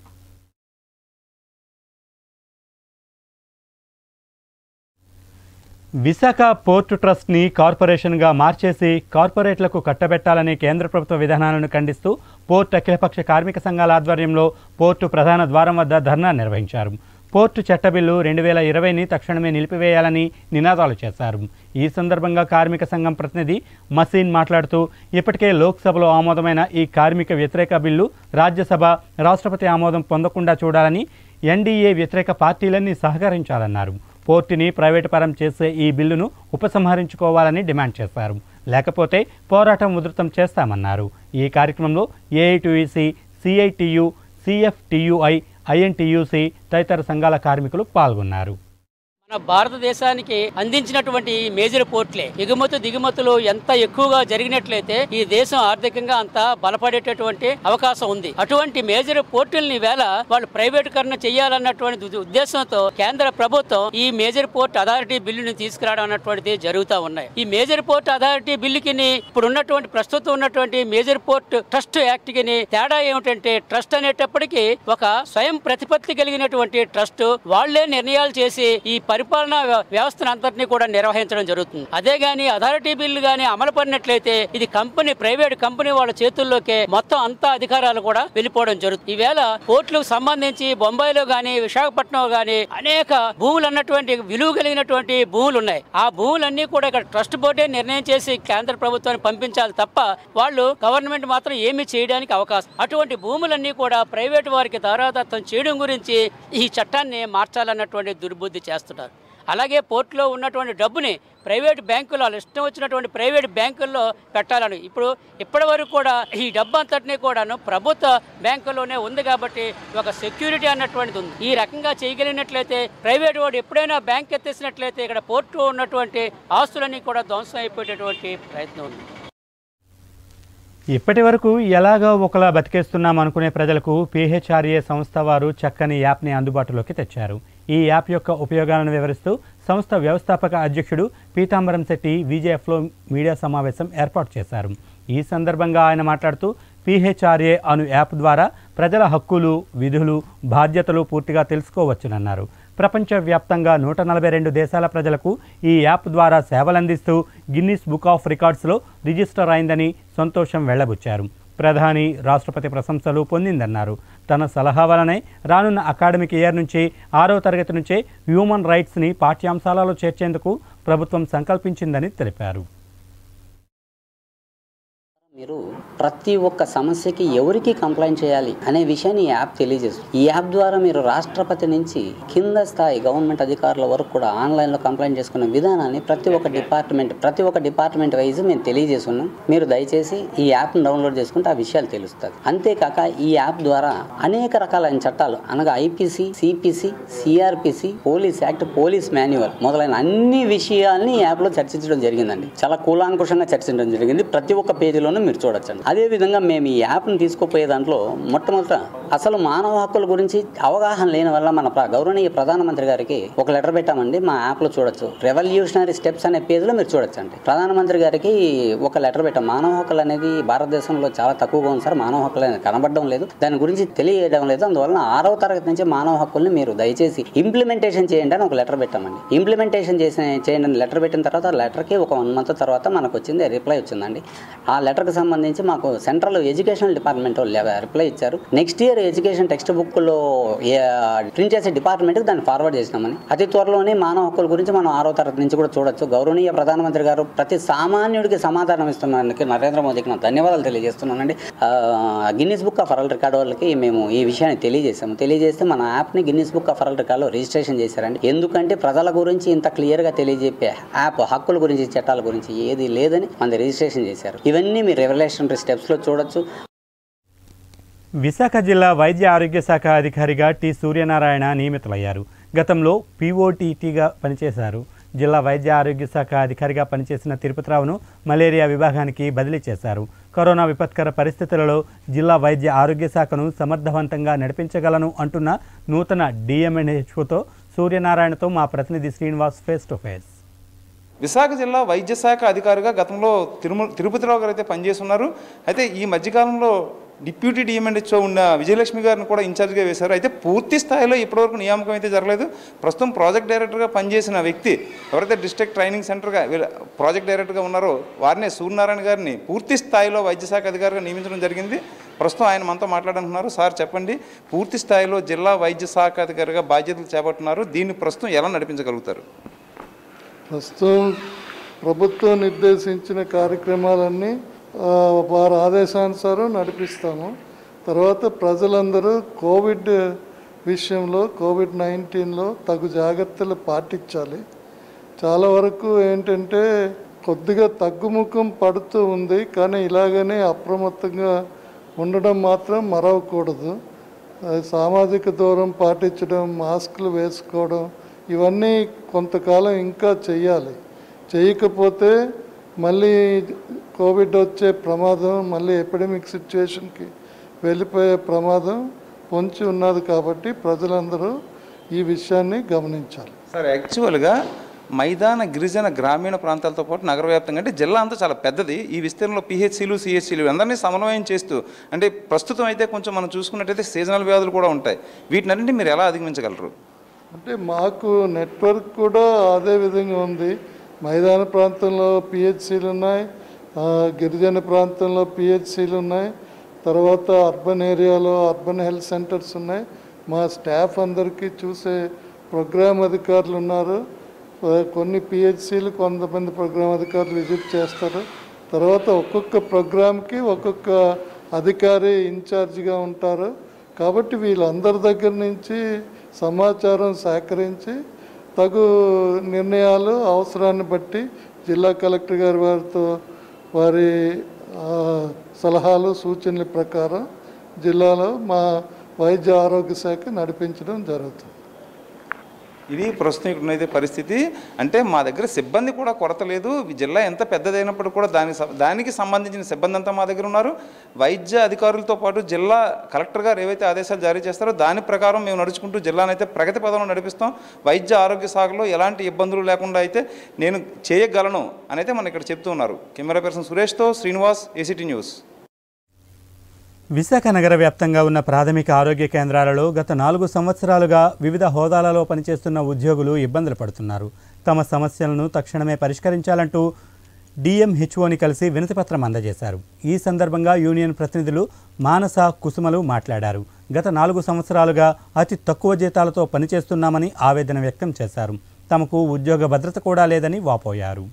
విశాఖ పోర్టు ట్రస్ట్ని కార్పొరేషన్గా మార్చేసి కార్పొరేట్లకు కట్టబెట్టాలనే కేంద్ర ప్రభుత్వ విధానాలను ఖండిస్తూ పోర్టు అఖిలపక్ష కార్మిక సంఘాల ఆధ్వర్యంలో పోర్టు ప్రధాన ద్వారం వద్ద ధర్నా నిర్వహించారు పోర్టు చట్ట బిల్లు రెండు వేల ఇరవైని తక్షణమే నిలిపివేయాలని నినాదాలు చేశారు ఈ సందర్భంగా కార్మిక సంఘం ప్రతినిధి మసీన్ మాట్లాడుతూ ఇప్పటికే లోక్సభలో ఆమోదమైన ఈ కార్మిక వ్యతిరేక బిల్లు రాజ్యసభ రాష్ట్రపతి ఆమోదం పొందకుండా చూడాలని ఎన్డీఏ వ్యతిరేక పార్టీలన్నీ సహకరించాలన్నారు పోర్టుని ప్రైవేటు పరం చేసే ఈ బిల్లును ఉపసంహరించుకోవాలని డిమాండ్ చేశారు లేకపోతే పోరాటం ఉధృతం చేస్తామన్నారు ఈ కార్యక్రమంలో ఏఐటీయూసీ సిఐటియు సిఎఫ్టియుఐ ఐఎన్టీయూసీ తదితర సంఘాల కార్మికులు పాల్గొన్నారు మన భారతదేశానికి అందించినటువంటి ఈ మేజర్ పోర్ట్లే ఎగుమతి దిగుమతులు ఎంత ఎక్కువగా జరిగినట్లయితే ఈ దేశం ఆర్థికంగా అంత బలపడేటటువంటి అవకాశం ఉంది అటువంటి మేజర్ పోర్టుల్ని వేళ వాళ్ళు ప్రైవేటీకరణ చేయాలన్నటువంటి ఉద్ద- ఉద్దేశంతో కేంద్ర ప్రభుత్వం ఈ మేజర్ పోర్ట్ అథారిటీ బిల్లుని తీసుకురావడం అన్నటువంటిది జరుగుతూ ఉన్నాయి ఈ మేజర్ పోర్ట్ అథారిటీ బిల్లుకి ఇప్పుడు ఉన్నటువంటి ప్రస్తుతం ఉన్నటువంటి మేజర్ పోర్ట్ ట్రస్ట్ యాక్ట్ కి తేడా ఏమిటంటే ట్రస్ట్ అనేటప్పటికీ ఒక స్వయం ప్రతిపత్తి కలిగినటువంటి ట్రస్ట్ వాళ్లే నిర్ణయాలు చేసి ఈ పరిపాలనా వ్య- వ్యవస్థను అంతటినీ కూడా నిర్వహించడం జరుగుతుంది అదే గాని అథారిటీ బిల్లు గాని అమలు పడినట్లయితే ఇది కంపెనీ ప్రైవేట్ కంపెనీ వాళ్ళ చేతుల్లోకే మొత్తం అంతా అధికారాలు కూడా వెళ్ళిపోవడం జరుగుతుంది ఈవేళ పోర్టులకు సంబంధించి బొంబాయిలో గాని విశాఖపట్నం గాని అనేక భూములు అన్నటువంటి విలువ కలిగినటువంటి భూములు ఉన్నాయి ఆ భూములన్నీ కూడా ఇక్కడ ట్రస్ట్ బోర్డే నిర్ణయం చేసి కేంద్ర ప్రభుత్వానికి పంపించాలి తప్ప వాళ్ళు గవర్నమెంట్ మాత్రం ఏమీ చేయడానికి అవకాశం అటువంటి భూములన్నీ కూడా ప్రైవేట్ వారికి దారాదత్తం చేయడం గురించి ఈ చట్టాన్ని మార్చాలన్నటువంటి దుర్బుద్ధి చేస్తున్నారు అలాగే పోర్టులో ఉన్నటువంటి డబ్బుని ప్రైవేట్ బ్యాంకుల్లో వాళ్ళు ఇష్టం వచ్చినటువంటి ప్రైవేట్ బ్యాంకుల్లో పెట్టాలని ఇప్పుడు ఇప్పటి వరకు కూడా ఈ డబ్బు అంతటినీ కూడాను ప్రభుత్వ బ్యాంకుల్లోనే ఉంది కాబట్టి ఒక సెక్యూరిటీ అన్నటువంటిది ఉంది ఈ రకంగా చేయగలిగినట్లయితే ప్రైవేట్ వాడు ఎప్పుడైనా బ్యాంక్ ఎత్తేసినట్లయితే ఇక్కడ పోర్టు ఉన్నటువంటి ఆస్తులన్నీ కూడా ధ్వంసం అయిపోయేటటువంటి ప్రయత్నం ఉంది ఇప్పటి వరకు ఎలాగో ఒకలా బతికేస్తున్నాం అనుకునే ప్రజలకు పిహెచ్ఆర్ఏ సంస్థ వారు చక్కని యాప్ని అందుబాటులోకి తెచ్చారు ఈ యాప్ యొక్క ఉపయోగాలను వివరిస్తూ సంస్థ వ్యవస్థాపక అధ్యక్షుడు పీతాంబరం శెట్టి విజేఎఫ్లో మీడియా సమావేశం ఏర్పాటు చేశారు ఈ సందర్భంగా ఆయన మాట్లాడుతూ పిహెచ్ఆర్ఏ అను యాప్ ద్వారా ప్రజల హక్కులు విధులు బాధ్యతలు పూర్తిగా తెలుసుకోవచ్చునన్నారు ప్రపంచవ్యాప్తంగా నూట నలభై రెండు దేశాల ప్రజలకు ఈ యాప్ ద్వారా సేవలందిస్తూ గిన్నిస్ బుక్ ఆఫ్ రికార్డ్స్లో రిజిస్టర్ అయిందని సంతోషం వెళ్లబుచ్చారు ప్రధాని రాష్ట్రపతి ప్రశంసలు పొందిందన్నారు తన సలహా వలనే రానున్న అకాడమిక్ ఇయర్ నుంచి ఆరో తరగతి నుంచే హ్యూమన్ రైట్స్ని పాఠ్యాంశాలలో చేర్చేందుకు ప్రభుత్వం సంకల్పించిందని తెలిపారు మీరు ప్రతి ఒక్క సమస్యకి ఎవరికి కంప్లైంట్ చేయాలి అనే విషయాన్ని ఈ యాప్ తెలియజేస్తుంది ఈ యాప్ ద్వారా మీరు రాష్ట్రపతి నుంచి కింద స్థాయి గవర్నమెంట్ అధికారుల వరకు కూడా ఆన్లైన్లో కంప్లైంట్ చేసుకునే విధానాన్ని ప్రతి ఒక్క డిపార్ట్మెంట్ ప్రతి ఒక్క డిపార్ట్మెంట్ వైజ్ మేము తెలియజేస్తున్నాం మీరు దయచేసి ఈ యాప్ను డౌన్లోడ్ చేసుకుంటే ఆ విషయాలు తెలుస్తుంది అంతేకాక ఈ యాప్ ద్వారా అనేక రకాలైన చట్టాలు అనగా IPC CPC CRPC police act police manual మొదలైన అన్ని విషయాల్ని ఈ యాప్లో చర్చించడం జరిగిందండి చాలా కూలాంకుషంగా చర్చించడం జరిగింది ప్రతి ఒక్క పేజీలోనూ మీరు చూడొచ్చండి అదే విధంగా మేము ఈ యాప్ను తీసుకుపోయే దాంట్లో మొట్టమొదట అసలు మానవ హక్కుల గురించి అవగాహన లేని వల్ల మన ప్ర- గౌరవనీయ ప్రధానమంత్రి గారికి ఒక లెటర్ పెట్టామండి మా యాప్లో చూడొచ్చు రెవల్యూషనరీ స్టెప్స్ అనే పేజీలో మీరు చూడొచ్చండి ప్రధానమంత్రి గారికి ఒక లెటర్ పెట్టాం మానవ హక్కులు అనేది భారతదేశంలో చాలా తక్కువగా ఉంది సార్ మానవ హక్కులు అనేది కనబడడం లేదు దాని గురించి తెలియడం లేదు అందువలన ఆరవ తరగతి నుంచి మానవ హక్కుల్ని మీరు దయచేసి ఇంప్లిమెంటేషన్ చేయండి అని ఒక లెటర్ పెట్టామండి ఇంప్లిమెంటేషన్ చేసిన చేయండి అని లెటర్ పెట్టిన తర్వాత ఆ లెటర్కి ఒక వన్ మంత్ తర్వాత మనకు వచ్చింది రిప్లై వచ్చిందండి ఆ లెటర్కి సంబంధించి మాకు సెంట్రల్ ఎడ్యుకేషన్ డిపార్ట్మెంట్ వాళ్ళు రిప్లై ఇచ్చారు నెక్స్ట్ ఇయర్ ఎడ్యుకేషన్ టెక్స్ట్ బుక్లో ప్రింట్ చేసే డిపార్ట్మెంట్కి దాన్ని ఫార్వర్డ్ చేసినామని అతి త్వరలోనే మానవ హక్కుల గురించి మనం ఆరో తరగతి నుంచి కూడా చూడొచ్చు గౌరవనీయ ప్రధానమంత్రి గారు ప్రతి సామాన్యుడికి సమాధానం ఇస్తున్నందుకు నరేంద్ర మోదీకి నా ధన్యవాదాలు తెలియజేస్తున్నానండి Guinness book of world record వాళ్ళకి మేము ఈ విషయాన్ని తెలియజేసాము తెలియజేస్తే మన యాప్ని గిన్నీస్ బుక్ ఆఫ్ వరల్డ్ రికార్డులో రిజిస్ట్రేషన్ చేశారండి ఎందుకంటే ప్రజల గురించి ఇంత క్లియర్గా తెలియజెప్పే యాప్ హక్కుల గురించి చట్టాల గురించి ఏది లేదని మన రిజిస్ట్రేషన్ చేశారు ఇవన్నీ మీరు రెవల్యూషనరీ స్టెప్స్లో చూడొచ్చు విశాఖ జిల్లా వైద్య ఆరోగ్య శాఖ అధికారిగా టి సూర్యనారాయణ నియమితులయ్యారు గతంలో పీఓటీటీగా పనిచేశారు జిల్లా వైద్య ఆరోగ్య శాఖ అధికారిగా పనిచేసిన తిరుపతిరావును మలేరియా విభాగానికి బదిలీ చేశారు కరోనా విపత్కర పరిస్థితులలో జిల్లా వైద్య ఆరోగ్య శాఖను సమర్థవంతంగా నడిపించగలను అంటున్న నూతన డిఎంఎన్హెచ్ఓతో సూర్యనారాయణతో మా ప్రతినిధి Srinivas face to face Visakha జిల్లా వైద్య శాఖ అధికారిగా గతంలో తిరుమల తిరుపతిరావు గారు అయితే పనిచేస్తున్నారు అయితే ఈ మధ్యకాలంలో డిప్యూటీ డిఎంఎన్హెచ్ఓ ఉన్న విజయలక్ష్మి గారిని కూడా ఇన్ఛార్జ్గా వేశారు అయితే పూర్తి స్థాయిలో ఇప్పటివరకు నియామకం అయితే జరగలేదు ప్రస్తుతం ప్రాజెక్ట్ డైరెక్టర్గా పనిచేసిన వ్యక్తి ఎవరైతే డిస్ట్రిక్ట్ ట్రైనింగ్ సెంటర్గా వీళ్ళ ప్రాజెక్ట్ డైరెక్టర్గా ఉన్నారో వారినే సూర్యనారాయణ గారిని పూర్తి స్థాయిలో వైద్య శాఖ అధికారిగా నియమించడం జరిగింది ప్రస్తుతం ఆయన మనతో మాట్లాడుతున్నారు సార్ చెప్పండి పూర్తి స్థాయిలో జిల్లా వైద్య శాఖ అధికారిగా బాధ్యతలు చేపడుతున్నారు దీన్ని ప్రస్తుతం ఎలా నడిపించగలుగుతారు ప్రస్తుతం ప్రభుత్వం నిర్దేశించిన కార్యక్రమాలన్నీ ఆ, వారి ఆదేశానుసారం నడిపిస్తాము తర్వాత ప్రజలందరూ కోవిడ్ విషయంలో కోవిడ్ నైన్టీన్లో తగు జాగ్రత్తలు పాటించాలి చాలా వరకు ఏంటంటే కొద్దిగా తగ్గుముఖం పడుతూ ఉంది కానీ ఇలాగనే అప్రమత్తంగా ఉండడం మాత్రం మరవకూడదు ఆ, సామాజిక దూరం పాటించడం మాస్కులు వేసుకోవడం ఇవన్నీ కొంతకాలం ఇంకా చెయ్యాలి చేయకపోతే మళ్ళీ కోవిడ్ వచ్చే ప్రమాదం మళ్ళీ ఎపిడమిక్ సిచ్యువేషన్కి వెళ్ళిపోయే ప్రమాదం పొంచి ఉన్నది కాబట్టి ప్రజలందరూ ఈ విషయాన్ని గమనించాలి సార్ యాక్చువల్గా మైదాన గిరిజన గ్రామీణ ప్రాంతాలతో పాటు నగర వ్యాప్తంగా అంటే జిల్లా అంతా చాలా పెద్దది ఈ విస్తీర్ణంలో పిహెచ్సిలు సిహెచ్సిలు అందరినీ సమన్వయం చేస్తూ అంటే ప్రస్తుతం అయితే కొంచెం మనం చూసుకున్నట్టయితే సీజనల్ వ్యాధులు కూడా ఉంటాయి వీటినన్నింటి మీరు ఎలా అధిగమించగలరు అంటే మాకు నెట్వర్క్ కూడా అదే విధంగా ఉంది మైదాన ప్రాంతంలో పిహెచ్సిలు ఉన్నాయి ఆ, గిరిజన ప్రాంతంలో పిహెచ్సిలు ఉన్నాయి తర్వాత అర్బన్ ఏరియాలో అర్బన్ హెల్త్ సెంటర్స్ ఉన్నాయి మా స్టాఫ్ అందరికీ చూసే ప్రోగ్రామ్ అధికారులు ఉన్నారు ఆ, కొన్ని పిహెచ్సిలు కొంతమంది ప్రోగ్రామ్ అధికారులు విజిట్ చేస్తారు తర్వాత ఒక్కొక్క ప్రోగ్రామ్కి ఒక్కొక్క అధికారి ఇన్ఛార్జిగా ఉంటారు కాబట్టి వీళ్ళందరి దగ్గర నుంచి సమాచారం సేకరించి తగు నిర్ణయాలు అవసరాన్ని బట్టి జిల్లా కలెక్టర్ గారి వారితో వారి ఆ, సలహాలు సూచనల ప్రకారం జిల్లాలో మా వైద్య ఆరోగ్య శాఖ నడిపించడం జరుగుతుంది ఇది ప్రస్తుతం ఇక్కడ ఉన్నది పరిస్థితి అంటే మా దగ్గర సిబ్బంది కూడా కొరత లేదు ఈ జిల్లా ఎంత పెద్దదైనప్పుడు కూడా దానికి సం- దానికి సంబంధించిన సిబ్బంది అంతా మా దగ్గర ఉన్నారు వైద్య అధికారులతో పాటు జిల్లా కలెక్టర్ గారు ఏవైతే ఆదేశాలు జారీ చేస్తారో దాని ప్రకారం మేము నడుచుకుంటూ జిల్లానైతే ప్రగతి పదంలో నడిపిస్తాం వైద్య ఆరోగ్య శాఖలో ఎలాంటి ఇబ్బందులు లేకుండా అయితే నేను చేయగలను అని అయితే మన ఇక్కడ చెప్తూ ఉన్నారు కెమెరా పర్సన్ సురేష్తో శ్రీనివాస్ ఏసీటీ న్యూస్ విశాఖ నగర వ్యాప్తంగా ఉన్న ప్రాథమిక ఆరోగ్య కేంద్రాలలో గత నాలుగు సంవత్సరాలుగా వివిధ హోదాలలో పనిచేస్తున్న ఉద్యోగులు ఇబ్బందులు పడుతున్నారు తమ సమస్యలను తక్షణమే పరిష్కరించాలంటూ డిఎంహెచ్ఓని కలిసి వినతిపత్రం అందజేశారు ఈ సందర్భంగా యూనియన్ ప్రతినిధులు మానస కుసుమలు మాట్లాడారు గత నాలుగు సంవత్సరాలుగా అతి తక్కువ జీతాలతో పనిచేస్తున్నామని ఆవేదన వ్యక్తం చేశారు తమకు ఉద్యోగ భద్రత కూడా లేదని వాపోయారు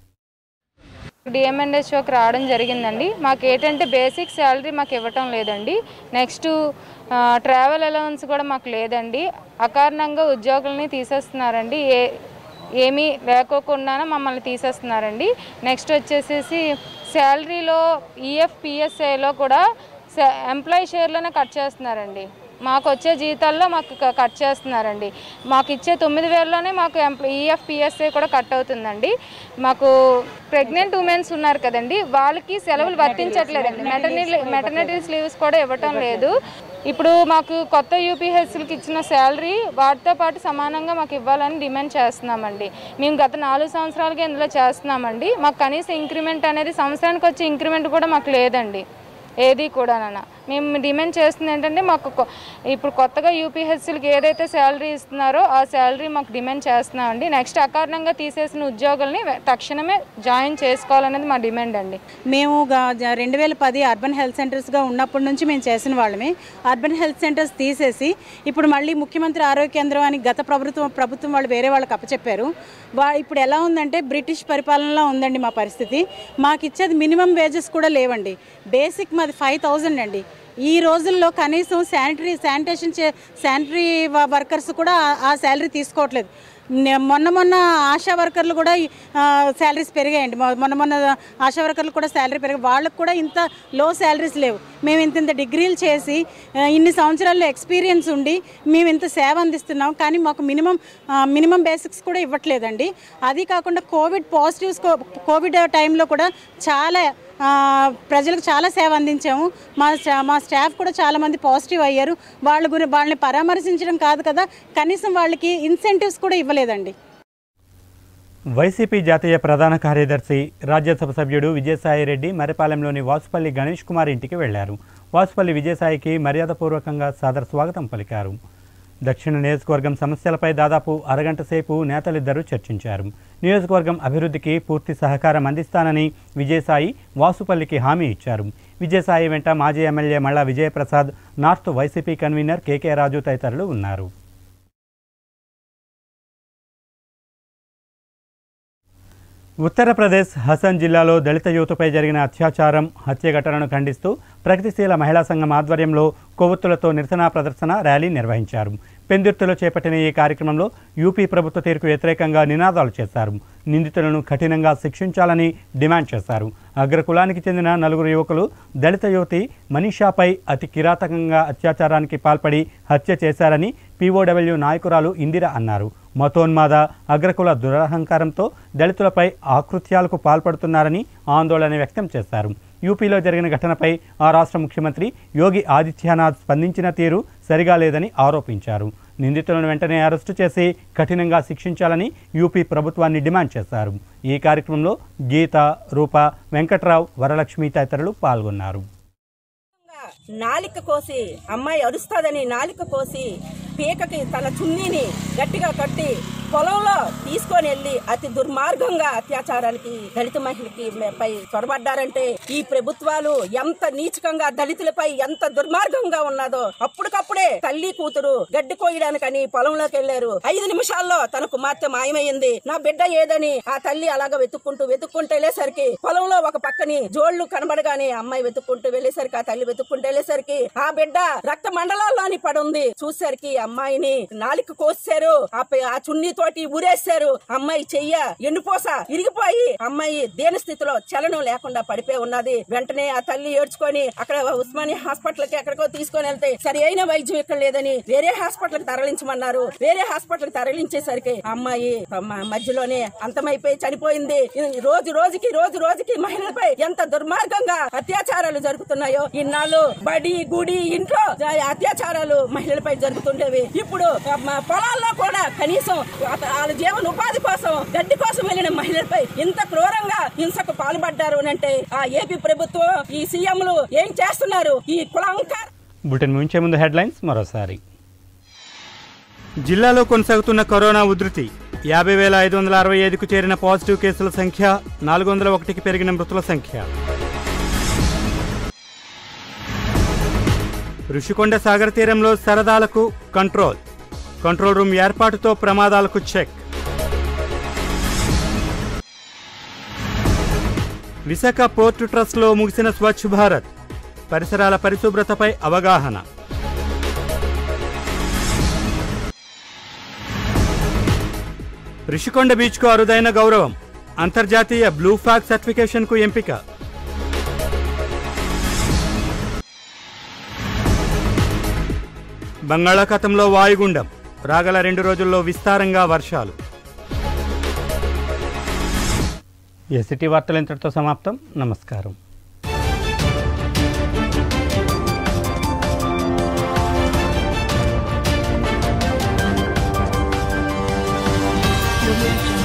డిఎంఎన్హెచ్ఓకి రావడం జరిగిందండి మాకు ఏంటంటే బేసిక్ శాలరీ మాకు ఇవ్వటం లేదండి నెక్స్ట్ ట్రావెల్ అలవెన్స్ కూడా మాకు లేదండి అకారణంగా ఉద్యోగుల్ని తీసేస్తున్నారండి ఏ ఏమీ లేకోకుండా మమ్మల్ని తీసేస్తున్నారండి నెక్స్ట్ వచ్చేసేసి శాలరీలో ఈఎఫ్ పిఎస్ఐలో కూడా ఎంప్లాయీ షేర్లోనే కట్ చేస్తున్నారండి మాకు వచ్చే జీతాల్లో మాకు క- కట్ చేస్తున్నారండి మాకు ఇచ్చే తొమ్మిది వేలలోనే మాకు ఎంప్లా ఈఎఫ్ పిఎస్ఐ కూడా కట్ అవుతుందండి మాకు ప్రెగ్నెంట్ ఉమెన్స్ ఉన్నారు కదండి వాళ్ళకి సెలవులు వర్తించట్లేదండి మెటర్నిటీ మెటర్నిటీ లీవ్స్ కూడా ఇవ్వటం లేదు ఇప్పుడు మాకు కొత్త యూపీహెచ్లకి ఇచ్చిన శాలరీ వాటితో పాటు సమానంగా మాకు ఇవ్వాలని డిమాండ్ చేస్తున్నామండి మేము గత నాలుగు సంవత్సరాలుగా ఇందులో చేస్తున్నామండి మాకు కనీస ఇంక్రిమెంట్ అనేది సంవత్సరానికి వచ్చే ఇంక్రిమెంట్ కూడా మాకు లేదండి ఏది కూడా మేము డిమాండ్ చేస్తుంది ఏంటంటే మాకు కొ- ఇప్పుడు కొత్తగా యూపీహెచ్సీలకి ఏదైతే శాలరీ ఇస్తున్నారో ఆ శాలరీ మాకు డిమాండ్ చేస్తున్నామండి నెక్స్ట్ అకారణంగా తీసేసిన ఉద్యోగుల్ని వె- తక్షణమే జాయిన్ చేసుకోవాలనేది మా డిమాండ్ అండి మేము రెండు వేల పది అర్బన్ హెల్త్ సెంటర్స్గా ఉన్నప్పటి నుంచి మేము చేసిన వాళ్ళమే అర్బన్ హెల్త్ సెంటర్స్ తీసేసి ఇప్పుడు మళ్ళీ ముఖ్యమంత్రి ఆరోగ్య కేంద్రం అని గత ప్రభుత్వం ప్రభుత్వం వాళ్ళు వేరే వాళ్ళకి అప్పచెప్పారు వా ఇప్పుడు ఎలా ఉందంటే బ్రిటిష్ పరిపాలనలో ఉందండి మా పరిస్థితి మాకు ఇచ్చేది మినిమం వేజెస్ కూడా లేవండి బేసిక్ మాది ఫైవ్ థౌజండ్ అండి ఈ రోజుల్లో కనీసం శానిటరీ శానిటేషన్ చే శానిటరీ వర్కర్స్ కూడా ఆ- ఆ శాలరీ తీసుకోవట్లేదు నే- మొన్న మొన్న ఆశా వర్కర్లు కూడా శాలరీస్ పెరిగాయండి మొ- మొన్న మొన్న ఆశా వర్కర్లు కూడా శాలరీ పెరిగాయి వాళ్ళకు కూడా ఇంత లో శాలరీస్ లేవు మేము ఇంత ఇంత డిగ్రీలు చేసి ఆ, ఇన్ని సంవత్సరాల్లో ఎక్స్పీరియన్స్ ఉండి మేము ఇంత సేవ అందిస్తున్నాం కానీ మాకు మినిమం మినిమం బేసిక్స్ కూడా ఇవ్వట్లేదండి అది కాకుండా కోవిడ్ పాజిటివ్స్ కోవిడ్ టైంలో కూడా చాలా ఆ, ప్రజలకు చాలా సేవ అందించాము మా స్టా- మా స్టాఫ్ కూడా చాలామంది పాజిటివ్ అయ్యారు వాళ్ళ గురి వాళ్ళని పరామర్శించడం కాదు కదా కనీసం వాళ్ళకి ఇన్సెంటివ్స్ కూడా ఇవ్వలేదండి వైసీపీ జాతీయ ప్రధాన కార్యదర్శి రాజ్యసభ సభ్యుడు విజయసాయిరెడ్డి మరిపాలెంలోని వాసుపల్లి గణేష్ కుమార్ ఇంటికి వెళ్లారు వాసుపల్లి విజయసాయికి మర్యాదపూర్వకంగా సాదర స్వాగతం పలికారు దక్షిణ నియోజకవర్గం సమస్యలపై దాదాపు అరగంట సేపు నేతలిద్దరూ చర్చించారు నియోజకవర్గం అభివృద్ధికి పూర్తి సహకారం అందిస్తానని విజయసాయి వాసుపల్లికి హామీ ఇచ్చారు విజయసాయి వెంట మాజీ MLA Malla Vijayaprasad north YCP convener KK Raju తదితరులు ఉన్నారు ఉత్తరప్రదేశ్ హసన్ జిల్లాలో దళిత యువతపై జరిగిన అత్యాచారం హత్య ఘటనను ఖండిస్తూ ప్రగతిశీల మహిళా సంఘం ఆధ్వర్యంలో కొవ్వొత్తులతో నిరసన ప్రదర్శన ర్యాలీ నిర్వహించారు పెందుర్తిలో చేపట్టిన ఈ కార్యక్రమంలో యూపీ ప్రభుత్వ తీరుకు వ్యతిరేకంగా నినాదాలు చేశారు నిందితులను కఠినంగా శిక్షించాలని డిమాండ్ చేశారు అగ్రకులానికి చెందిన నలుగురు యువకులు దళిత యువతి మనీషాపై అతి కిరాతకంగా అత్యాచారానికి పాల్పడి హత్య చేశారని పీఓడబ్ల్యూ నాయకురాలు ఇందిర అన్నారు మతోన్మాద అగ్రకుల దురహంకారంతో దళితులపై ఆకృత్యాలకు పాల్పడుతున్నారని ఆందోళన వ్యక్తం చేశారు యూపీలో జరిగిన ఘటనపై ఆ రాష్ట్ర ముఖ్యమంత్రి యోగి ఆదిత్యనాథ్ స్పందించిన తీరు సరిగా లేదని ఆరోపించారు నిందితులను వెంటనే అరెస్టు చేసి కఠినంగా శిక్షించాలని యూపీ ప్రభుత్వాన్ని డిమాండ్ చేశారు ఈ కార్యక్రమంలో గీత రూప వెంకట్రావు వరలక్ష్మి తదితరులు పాల్గొన్నారు నాలిక కోసి అమ్మాయి అరుస్తాదని నాలిక కోసి పీకకి తన చున్నీని గట్టిగా కట్టి పొలంలో తీసుకొని వెళ్లి అతి దుర్మార్గంగా అత్యాచారాలకి దళిత మహిళకి పై చొరబడ్డారంటే ఈ ప్రభుత్వాలు ఎంత నీచకంగా దళితులపై ఎంత దుర్మార్గంగా ఉన్నదో అప్పటికప్పుడే తల్లి కూతురు గడ్డి కోయడానికని పొలంలోకి వెళ్లారు ఐదు నిమిషాల్లో తన కుమార్తె మాయమైంది నా బిడ్డ ఏదని ఆ తల్లి అలాగా వెతుక్కుంటూ వెతుక్కుంటూ వెళ్ళేసరికి పొలంలో ఒక పక్కని జోళ్లు కనబడగానే అమ్మాయి వెతుక్కుంటూ వెళ్ళేసరికి ఆ తల్లి వెతుక్కుంటూ వెళ్ళేసరికి ఆ బిడ్డ రక్త మండలాల్లోని పడుంది చూసేసరికి అమ్మాయిని నాలిక కోసారు ఆ పి- ఆ చున్నీ తోటి ఊరేశారు అమ్మాయి చెయ్య ఎండిపోస ఇరిగిపోయి అమ్మాయి దేని స్థితిలో చలనం లేకుండా పడిపోయి ఉన్నది వెంటనే ఆ తల్లి ఏడ్చుకొని అక్కడ ఉస్మానియా హాస్పిటల్ కి ఎక్కడికో తీసుకొని వెళ్తే సరి అయిన వైద్యం ఇక్కడ లేదని వేరే హాస్పిటల్ కి తరలించమన్నారు వేరే హాస్పిటల్ కి తరలించేసరికి ఆ అమ్మాయి మ- మధ్యలోనే అంతమైపోయి చనిపోయింది ఈ రోజు రోజుకి రోజు రోజుకి మహిళలపై ఎంత దుర్మార్గంగా అత్యాచారాలు జరుగుతున్నాయో ఇన్నాళ్ళు బడి గుడి ఇంట్లో జ- అత్యాచారాలు మహిళలపై జరుగుతుండేవి ఇప్పుడు ఆ, మ- పొలాల్లో కూడా కనీసం అత- వాళ్ళ జీవన ఉపాధి కోసం గడ్డి కోసం వెళ్ళిన మహిళలపై ఇంత క్రూరంగా హింసకు పాల్పడ్డారు అని అంటే ఆ ఏపీ ప్రభుత్వం ఈ సీఎంలు ఏం చేస్తున్నారు ఈ కులంకార బులెటిన్ ముంచే ముందు హెడ్లైన్స్ మరోసారి జిల్లాలో కొనసాగుతున్న కరోనా ఉధృతి యాభై వేల ఐదు వందల అరవై ఐదుకు చేరిన పాజిటివ్ కేసుల సంఖ్య నాలుగు వందల ఒకటికి పెరిగిన మృతుల సంఖ్య ఋషికొండ సాగర్ తీరంలో సరదాలకు కంట్రోల్ కంట్రోల్ రూమ్ ఏర్పాటుతో ప్రమాదాలకు చెక్ విశాఖ పోర్టు ట్రస్ట్లో ముగిసిన స్వచ్ఛ భారత్ పరిసరాల పరిశుభ్రతపై అవగాహన ఋషికొండ బీచ్కు అరుదైన గౌరవం అంతర్జాతీయ బ్లూ ఫ్లాగ్ సర్టిఫికేషన్కు ఎంపిక బంగాళాఖాతంలో వాయుగుండం రాగల రెండు రోజుల్లో విస్తారంగా వర్షాలు ఎసిటీ వార్తలు ఇంతటితో సమాప్తం నమస్కారం Thank you.